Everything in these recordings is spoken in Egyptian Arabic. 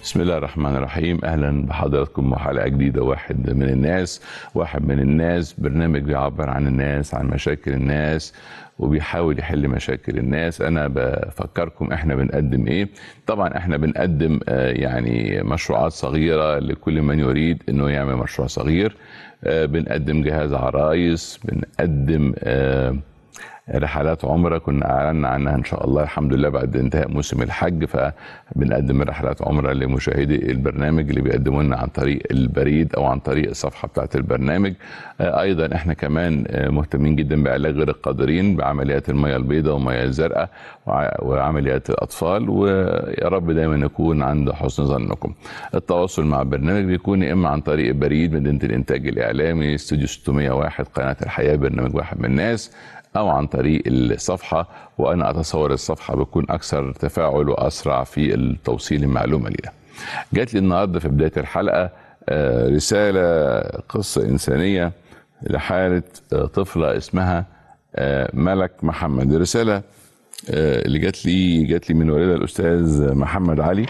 بسم الله الرحمن الرحيم اهلا بحضراتكم وحلقه جديده واحد من الناس واحد من الناس برنامج بيعبر عن الناس عن مشاكل الناس وبيحاول يحل مشاكل الناس انا بفكركم احنا بنقدم ايه طبعا احنا بنقدم آه، يعني مشروعات صغيره لكل من يريد انه يعمل مشروع صغير آه، بنقدم جهاز عرايس بنقدم آه، رحلات عمره كنا اعلنا عنها ان شاء الله الحمد لله بعد انتهاء موسم الحج فبنقدم رحلات عمره لمشاهدي البرنامج اللي بيقدموا لنا عن طريق البريد او عن طريق الصفحه بتاعه البرنامج آه، ايضا احنا كمان آه، مهتمين جدا بعلاج غير القادرين بعمليات الميه البيضاء والميه الزرقاء وع- وعمليات الاطفال ويا رب دايما نكون عند حسن ظنكم التواصل مع البرنامج بيكون يا اما عن طريق البريد مدينه الانتاج الاعلامي استوديو 601 قناه الحياه برنامج واحد من الناس او عن طريق الصفحه وانا اتصور الصفحه بتكون اكثر تفاعل واسرع في التوصيل المعلومه لنا. جات لي النهارده في بدايه الحلقه آه، رساله قصه انسانيه لحاله آه، طفله اسمها آه، ملك محمد الرساله آه، اللي جات لي جات لي من والدها الاستاذ محمد علي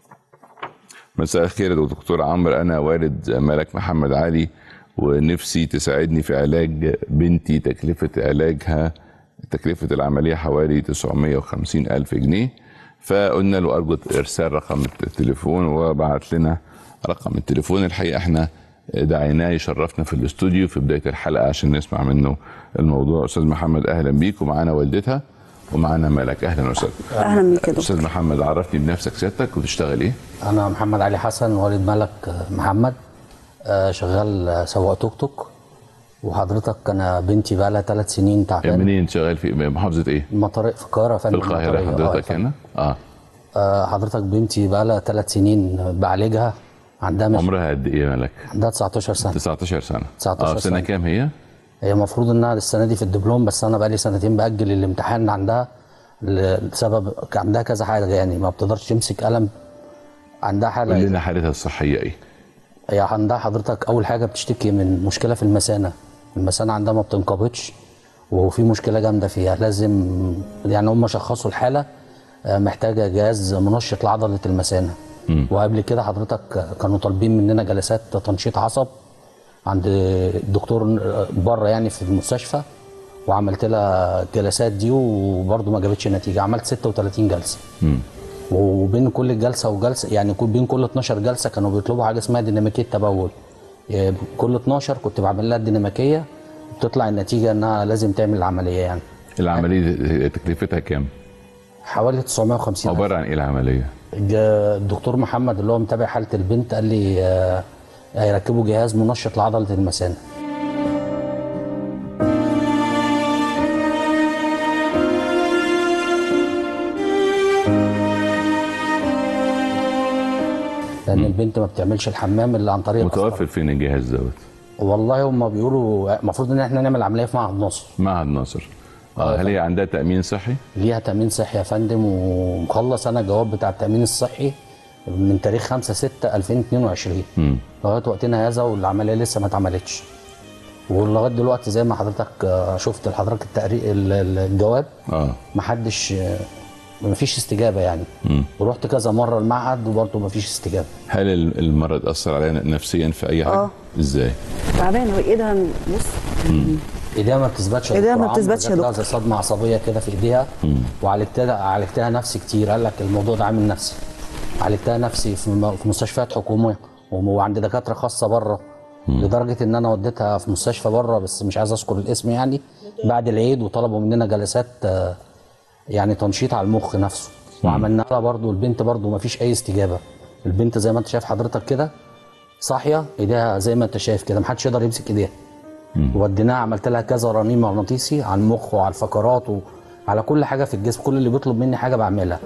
مساء الخير يا دكتور عمرو انا والد ملك محمد علي ونفسي تساعدني في علاج بنتي تكلفة علاجها تكلفة العملية حوالي 950 ألف جنيه فقلنا له أرجو إرسال رقم التليفون وبعت لنا رقم التليفون الحقيقة احنا دعيناه يشرفنا في الاستوديو في بداية الحلقة عشان نسمع منه الموضوع أستاذ محمد أهلا بيك ومعانا والدتها ومعانا ملك أهلا وسهلا اهلا بيك يا دكتور أستاذ محمد عرفني بنفسك سيادتك وتشتغل إيه؟ انا محمد علي حسن والد ملك محمد آه، شغال آه، سواق توك توك وحضرتك انا بنتي بقى لها ثلاث سنين يعني تعبانه منين شغال في محافظة إيه؟ المطارق في القاهره يا في فندم القاهرة المطرية. آه، يا حضرتك فندم. هنا؟ اه آه، حضرتك بنتي بقى لها ثلاث سنين بعالجها عندها مش... عمرها قد ايه يا ملك؟ عندها 19 سنه 19 سنة 19 اه في سنة سنة. كام هي؟ هي المفروض انها السنه دي في الدبلوم بس انا بقى لي سنتين باجل الامتحان عندها ل- لسبب كان عندها كذا حاجه يعني ما بتقدرش تمسك قلم عندها قول حاله لنا حالتها الصحية ايه؟ هي عندها حضرتك اول حاجه بتشتكي من مشكله في المثانه المثانه عندها ما بتنقبضش وفي مشكله جامده فيها لازم يعني هم شخصوا الحاله آه، محتاجه جهاز منشط لعضله المثانه وقبل كده حضرتك كانوا طالبين مننا جلسات تنشيط عصب عند الدكتور بره يعني في المستشفى وعملت لها الجلسات دي وبرضه ما جابتش نتيجه عملت 36 جلسه وبين كل جلسه وجلسه يعني كل- بين كل 12 جلسه كانوا بيطلبوا حاجه اسمها ديناميكيه تبول يعني كل 12 كنت بعمل لها الديناميكيه بتطلع النتيجه انها لازم تعمل العمليه يعني العملية تكلفتها كام؟ حوالي 950 ألف. عبارة عن ايه العملية؟ الج- الدكتور محمد اللي هو متابع حاله البنت قال لي آه، هيركبوا جهاز منشط لعضله المثانه لان البنت ما بتعملش الحمام الا عن طريق القسطرة. متوفر فين الجهاز دوت؟ والله هم بيقولوا المفروض ان احنا نعمل عمليه في معهد ناصر معهد ناصر اه هل هي عندها تأمين صحي؟ ليها تامين صحي يا فندم ومخلص انا الجواب بتاع التامين الصحي من تاريخ 5 6 2022 لغايه وقتنا هذا والعمليه لسه ما اتعملتش ولغايه دلوقتي زي ما حضرتك آه، شفت لحضرتك التقرير ال- ال- الجواب اه محدش آه، مفيش استجابه يعني ورحت كذا مره المعهد وبرضه مفيش استجابه هل ال- المرض أثر عليها نفسيا في أي حاجة؟ آه. ازاي؟ تعبانه وايدها بص ايديها ما بتثبتش يا إيديها دكتور ما عمرو، بتثبتش يا جات لها دكتور. زي صدمه عصبيه كده في ايديها وعالجتها عالجتها نفسي كتير قال لك الموضوع ده عامل نفسي عالجتها نفسي في م- في مستشفيات حكوميه وم- وعند دكاتره خاصه بره لدرجه ان انا وديتها في مستشفى بره بس مش عايز اذكر الاسم يعني بعد العيد وطلبوا مننا جلسات آه، يعني تنشيط على المخ نفسه وعملنا لها برضه البنت برضه ما فيش اي استجابه البنت زي ما انت شايف حضرتك كده صاحيه ايديها زي ما انت شايف كده محدش يقدر يمسك ايديها وديناها عملت لها كذا رنين مغناطيسي على المخ وعلى الفقرات وعلى كل حاجه في الجسم كل اللي بيطلب مني حاجه بعملها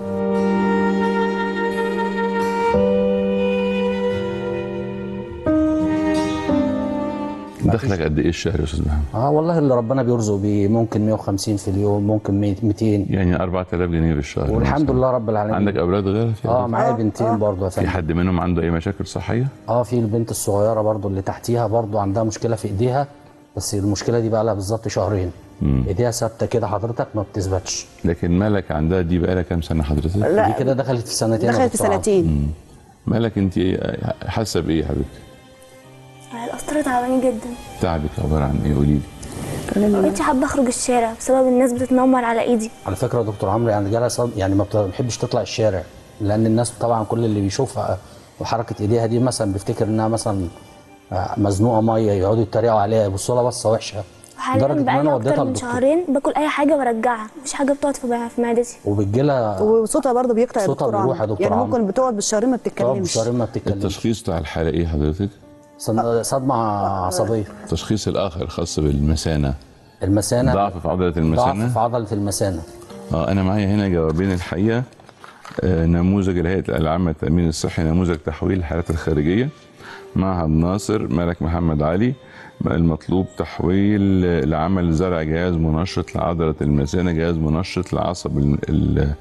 دخلك قد ايه الشهر يا استاذ محمد؟ اه والله اللي ربنا بيرزق بيه ممكن 150 في اليوم ممكن 200 يعني 4000 جنيه في الشهر والحمد مثلاً. لله رب العالمين عندك اولاد غيرك؟ اه معايا بنتين برضه يا في فندم حد منهم عنده اي مشاكل صحيه؟ اه في البنت الصغيره برضه اللي تحتيها برضه عندها مشكله في ايديها بس المشكله دي بقى لها بالظبط شهرين ايديها ثابته كده حضرتك ما بتثبتش لكن مالك عندها دي بقى لها كام سنه حضرتك؟ دي لا كده دخلت في سنتين يا دخلت في دكتور عمرو. سنتين مالك انت حاسه بايه يا حبيبتي القسطرة تعباني جدا تعبك عباره عن ايه قولي لي مبقتش حابة اخرج الشارع بسبب الناس بتتنمر على ايدي على فكره يا دكتور عمرو يعني جالها صد... يعني ما بتحبش تطلع الشارع لان الناس طبعا كل اللي بيشوفها وحركه ايديها دي مثلا بيفتكر انها مثلا مزنوقه ميه يقعدوا يتريقوا عليها يبصوا لها بصه وحشه وحاليا بقالي اكتر من شهرين باكل اي حاجه وارجعها مفيش حاجه بتقعد في في معدتي وبتجي لها وصوتها برضه بيقطع يا صوتها دكتور بيروح يا عمرو. دكتور يعني عمرو. ممكن بتقعد بالشهرين ما طب بتتكلمش شهرين ما بتتكلمش التشخيص بتاع الحاله ايه حضرتك صد- صدمه عصبيه التشخيص الاخر خاص بالمثانه المثانه ضعف في عضله ضعف المثانه في عضله المثانه اه انا معايا هنا جوابين الحقيقه آه، نموذج الهيئه العامه للتامين الصحي نموذج تحويل الحالات الخارجيه معهد ناصر ملك محمد علي المطلوب تحويل آه، لعمل زرع جهاز منشط لعضله المثانه جهاز منشط لعصب ال- ال-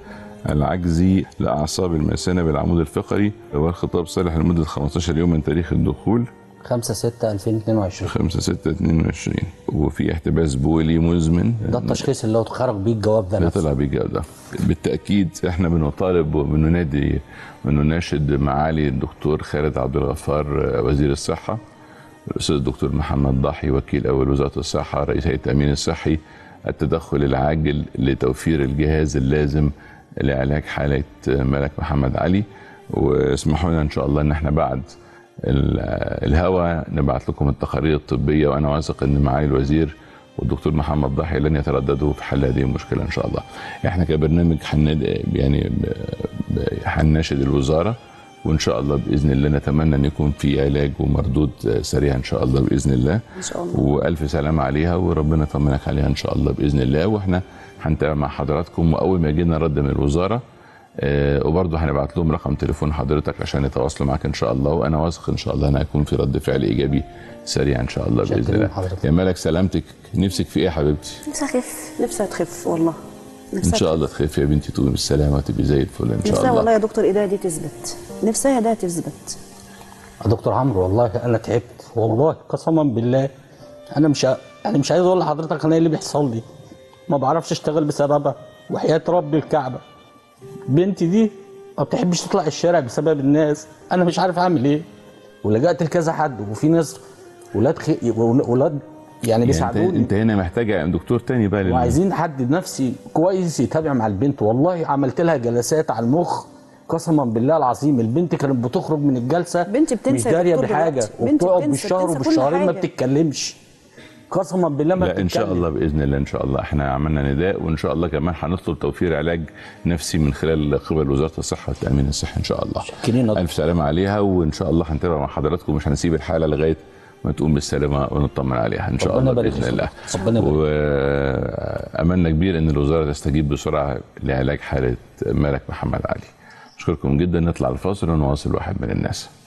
العجزي لاعصاب المثانه بالعمود الفقري والخطاب صالح لمده 15 يوم من تاريخ الدخول 5 6 2022 5 6 22 وفي احتباس بولي مزمن ده التشخيص اللي هو خرج بيه الجواب ده اللي نفسه طلع بجودة بالتأكيد احنا بنطالب وبننادي ونناشد معالي الدكتور خالد عبد الغفار آه، وزير الصحة الأستاذ الدكتور محمد ضاحي وكيل أول وزارة الصحة رئيس هيئة التأمين الصحي التدخل العاجل لتوفير الجهاز اللازم لعلاج حالة آه، ملك محمد علي واسمحوا لنا إن شاء الله إن احنا بعد ال- الهوا نبعت لكم التقارير الطبية وأنا واثق إن معالي الوزير والدكتور محمد ضاحي لن يترددوا في حل هذه المشكله ان شاء الله. احنا كبرنامج حناد يعني ب- ب- هنناشد الوزاره وان شاء الله باذن الله نتمنى ان يكون في علاج ومردود سريع ان شاء الله باذن الله. ان شاء الله والف سلامه عليها وربنا يطمنك عليها ان شاء الله باذن الله واحنا هنتابع مع حضراتكم واول ما يجي لنا رد من الوزاره آه، وبرضه هنبعت لهم رقم تليفون حضرتك عشان يتواصلوا معاك ان شاء الله وانا واثق ان شاء الله ان هيكون في رد فعل ايجابي سريع ان شاء الله باذن شاكرين الله. حضرتك. يا مالك سلامتك نفسك في ايه يا حبيبتي؟ نفسي اخف نفسها تخف والله ان نفسها شاء الله تخف يا بنتي تقومي بالسلامه وتبقي زي الفل ان شاء نفسها الله. والله يا دكتور ايديها دي تثبت نفسها ده تثبت يا دكتور عمرو والله انا تعبت والله قسما بالله انا مش ع- يعني مش عايز اقول لحضرتك انا ايه اللي بيحصل لي ما بعرفش اشتغل بسببها وحياه رب الكعبه بنتي دي ما بتحبش تطلع الشارع بسبب الناس انا مش عارف اعمل ايه ولجأت لكذا حد وفي ناس ولاد خي... ولاد يعني يعني انت, بيساعدوني انت هنا محتاجه دكتور تاني بقى لل- وعايزين حد نفسي كويس يتابع مع البنت والله عملت لها جلسات على المخ قسما بالله العظيم البنت كانت بتخرج من الجلسه بنتي بتنسى مش يا داريه دكتور بحاجه دلوقتي. بنتي وبتقعد بتنسى- بالشهر بتنسى كل وبالشهرين ما حاجة. بتتكلمش قسما بالله ما لا بتتكلم ان شاء الله باذن الله ان شاء الله احنا عملنا نداء وان شاء الله كمان هنطلب توفير علاج نفسي من خلال قبل وزاره الصحه والتامين الصحي ان شاء الله. شاكرين يا دكتور. الف سلامه عليها وان شاء الله هنتابع مع حضراتكم مش هنسيب الحاله لغايه ما تقوم بالسلامه ونطمن عليها ان شاء ربنا الله يبارك باذن فيك. الله. ربنا يبارك. واملنا كبير ان الوزاره تستجيب بسرعه لعلاج حاله ملك محمد علي. اشكركم جدا نطلع الفاصل ونواصل واحد من الناس.